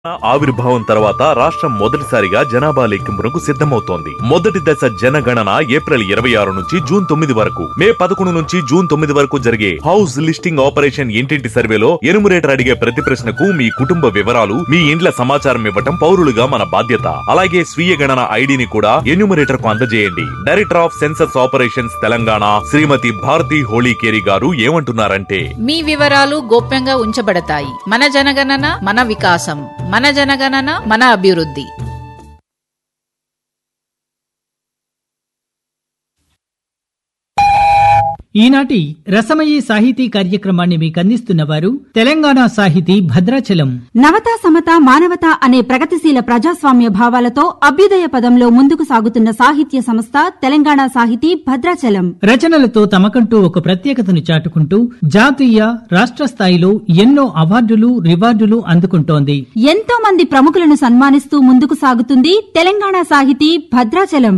ఆవిర్భావం తర్వాత రాష్ట్రం మొదటిసారిగా జనాభా లెక్కింపునకు సిద్ధమవుతోంది మొదటి దశ జనగణన ఏప్రిల్ ఇరవై ఆరు నుంచి జూన్ తొమ్మిది వరకు మే పదకొండు నుంచి జూన్ తొమ్మిది వరకు జరిగే హౌస్ లిస్టింగ్ ఆపరేషన్ ఇంటింటి సర్వేలో ఎనుమరేటర్ అడిగే ప్రతి ప్రశ్నకు మీ కుటుంబ వివరాలు మీ ఇండ్ల సమాచారం ఇవ్వటం పౌరులుగా మన బాధ్యత అలాగే స్వీయ గణన ఐడిని కూడా ఎన్యూమరేటర్ కు అందజేయండి director of census operations Telangana Shrimati Bharathi Holikeri garu ఏమంటున్నారంటే మీ వివరాలు గోప్యంగా ఉంచబడతాయి మన జనగణన మన వికాసం మన జనగణన మన అభివృద్ధి ఈనాటి రసమయీ సాహితీ కార్యక్రమాన్ని మీకు అందిస్తున్న వారు తెలంగాణ సాహితీ భద్రాచలం నవత సమత మానవత అనే ప్రగతిశీల ప్రజాస్వామ్య భావాలతో అభ్యుదయ పదంలో ముందుకు సాగుతున్న సాహిత్య సంస్థ తెలంగాణ సాహితీ భద్రాచలం రచనలతో తమకంటూ ఒక ప్రత్యేకతను చాటుకుంటూ జాతీయ రాష్ట్ర స్థాయిలో ఎన్నో అవార్డులు రివార్డులు అందుకుంటోంది ఎంతో మంది ప్రముఖులను సన్మానిస్తూ ముందుకు సాగుతుంది తెలంగాణ సాహితీ భద్రాచలం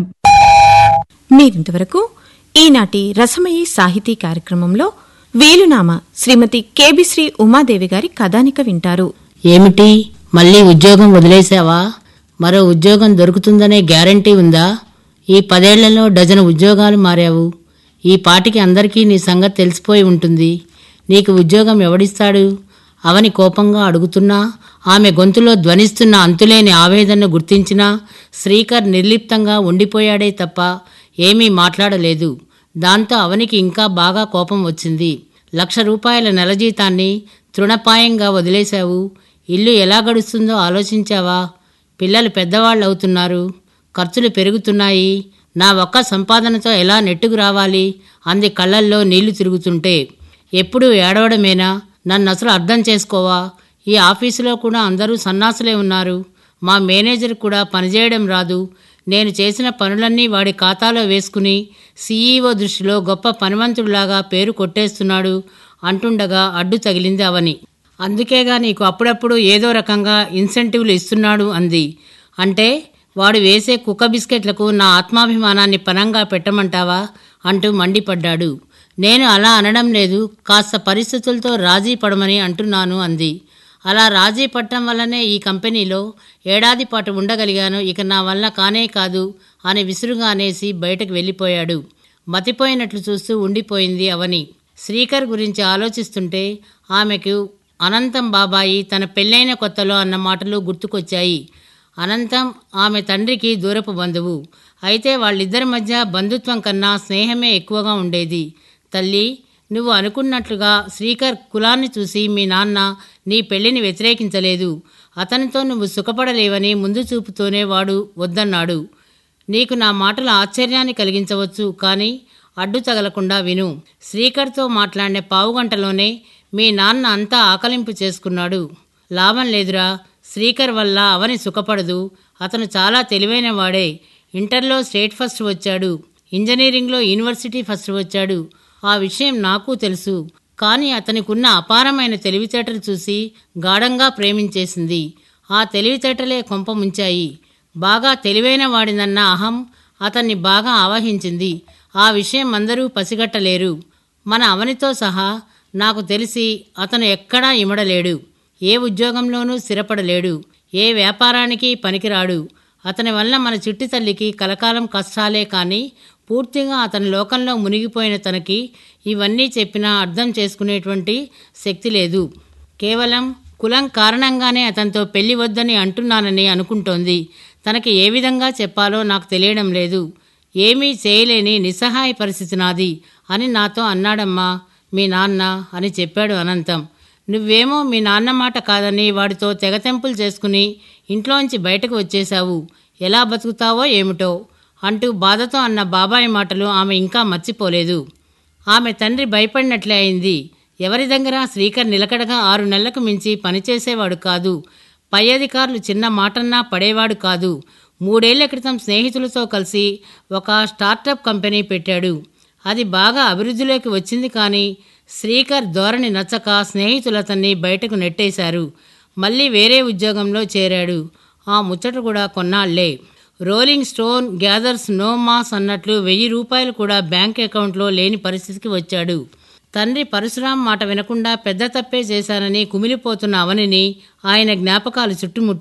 మీరింతవరకు ఈనాటి రసమయీ సాహితీ కార్యక్రమంలో వేలునామ శ్రీమతి కేబిశ్రీ ఉమాదేవి గారి కథానిక వింటారు ఏమిటి మళ్ళీ ఉద్యోగం వదిలేశావా మరో ఉద్యోగం దొరుకుతుందనే గ్యారంటీ ఉందా ఈ పదేళ్లలో డజను ఉద్యోగాలు మారావు ఈ పాటికి అందరికీ నీ సంగతి తెలిసిపోయి ఉంటుంది నీకు ఉద్యోగం ఎవడిస్తాడు అవని కోపంగా అడుగుతున్నా ఆమె గొంతులో ధ్వనిస్తున్న అంతులేని ఆవేదనను గుర్తించినా శ్రీకర్ నిర్లిప్తంగా ఉండిపోయాడే తప్ప ఏమీ మాట్లాడలేదు దాంతో అవనికి ఇంకా బాగా కోపం వచ్చింది లక్ష రూపాయల నెల జీతాన్ని తృణపాయంగా వదిలేశావు ఇల్లు ఎలా గడుస్తుందో ఆలోచించావా పిల్లలు పెద్దవాళ్ళు అవుతున్నారు ఖర్చులు పెరుగుతున్నాయి నా ఒక్క సంపాదనతో ఎలా నెట్టుకు రావాలి అంది కళ్ళల్లో నీళ్లు తిరుగుతుంటే ఎప్పుడూ ఏడవడమేనా నన్ను అసలు అర్థం చేసుకోవా ఈ ఆఫీసులో కూడా అందరూ సన్నాసులే ఉన్నారు మా మేనేజర్ కూడా పనిచేయడం రాదు నేను చేసిన పనులన్నీ వాడి ఖాతాలో వేసుకుని సీఈఓ దృష్టిలో గొప్ప పనివంతుడిలాగా పేరు కొట్టేస్తున్నాడు అంటుండగా అడ్డు తగిలింది అవని అందుకేగా నీకు అప్పుడప్పుడు ఏదో రకంగా ఇన్సెంటివ్లు ఇస్తున్నాడు అంది అంటే వాడు వేసే కుక్క బిస్కెట్లకు నా ఆత్మాభిమానాన్ని పనంగా పెట్టమంటావా అంటూ మండిపడ్డాడు నేను అలా అనడం లేదు కాస్త పరిస్థితులతో రాజీ పడమని అంటున్నాను అంది అలా రాజీ పడటం వల్లనే ఈ కంపెనీలో ఏడాది పాటు ఉండగలిగాను ఇక నా వల్ల కానే కాదు అని విసురుగా అనేసి బయటకు వెళ్ళిపోయాడు మతిపోయినట్లు చూస్తూ ఉండిపోయింది అవని శ్రీకర్ గురించి ఆలోచిస్తుంటే ఆమెకు అనంతం బాబాయి తన పెళ్ళైన కొత్తలో అన్న మాటలు గుర్తుకొచ్చాయి అనంతం ఆమె తండ్రికి దూరపు బంధువు అయితే వాళ్ళిద్దరి మధ్య బంధుత్వం కన్నా స్నేహమే ఎక్కువగా ఉండేది తల్లి నువ్వు అనుకున్నట్లుగా శ్రీకర్ కులాన్ని చూసి మీ నాన్న నీ పెళ్లిని వ్యతిరేకించలేదు అతనితో నువ్వు సుఖపడలేవని ముందు చూపుతోనే వాడు వద్దన్నాడు నీకు నా మాటలు ఆశ్చర్యాన్ని కలిగించవచ్చు కానీ అడ్డు తగలకుండా విను శ్రీకర్తో మాట్లాడిన పావుగంటలోనే మీ నాన్న అంతా ఆకలింపు చేసుకున్నాడు లాభం లేదురా శ్రీకర్ వల్ల అవని సుఖపడదు అతను చాలా తెలివైన వాడే ఇంటర్లో స్టేట్ ఫస్ట్ వచ్చాడు ఇంజనీరింగ్లో యూనివర్సిటీ ఫస్ట్ వచ్చాడు ఆ విషయం నాకు తెలుసు కానీ అతనికున్న అపారమైన తెలివితేటలు చూసి గాఢంగా ప్రేమించేసింది ఆ తెలివితేటలే కొంప ముంచాయి బాగా తెలివైన వాడినన్న అహం అతన్ని బాగా ఆవహించింది ఆ విషయం అందరూ పసిగట్టలేరు మన అవనితో సహా నాకు తెలిసి అతను ఎక్కడా ఇమడలేడు ఏ ఉద్యోగంలోనూ స్థిరపడలేడు ఏ వ్యాపారానికి పనికిరాడు అతని వల్ల మన చిట్టి తల్లికి కలకాలం కష్టాలే కానీ పూర్తిగా అతని లోకంలో మునిగిపోయిన తనకి ఇవన్నీ చెప్పినా అర్థం చేసుకునేటువంటి శక్తి లేదు కేవలం కులం కారణంగానే అతనితో పెళ్లి వద్దని అంటున్నానని అనుకుంటోంది తనకి ఏ విధంగా చెప్పాలో నాకు తెలియడం లేదు ఏమీ చేయలేని నిస్సహాయ పరిస్థితి నాది అని నాతో అన్నాడమ్మా మీ నాన్న అని చెప్పాడు అనంతం నువ్వేమో మీ నాన్న మాట కాదని వాడితో తెగతెంపులు చేసుకుని ఇంట్లోంచి బయటకు వచ్చేశావు ఎలా బతుకుతావో ఏమిటో అంటూ బాధతో అన్న బాబాయ్ మాటలు ఆమె ఇంకా మర్చిపోలేదు ఆమె తండ్రి భయపడినట్లే అయింది ఎవరి దగ్గర శ్రీకర్ నిలకడగా ఆరు నెలలకు మించి పనిచేసేవాడు కాదు పై అధికారులు చిన్న మాటన్నా పడేవాడు కాదు మూడేళ్ల క్రితం స్నేహితులతో కలిసి ఒక స్టార్టప్ కంపెనీ పెట్టాడు అది బాగా అభివృద్ధిలోకి వచ్చింది కానీ శ్రీకర్ ధోరణి నచ్చక స్నేహితులు అతన్ని బయటకు నెట్టేశారు మళ్ళీ వేరే ఉద్యోగంలో చేరాడు ఆ ముచ్చట కూడా కొన్నాళ్లే rolling stone gathers no moss అన్నట్లు వెయ్యి రూపాయలు కూడా బ్యాంక్ అకౌంట్లో లేని పరిస్థితికి వచ్చాడు తండ్రి పరశురాం మాట వినకుండా పెద్ద తప్పే చేశానని కుమిలిపోతున్న అవనిని ఆయన జ్ఞాపకాలు చుట్టుముట్టాయి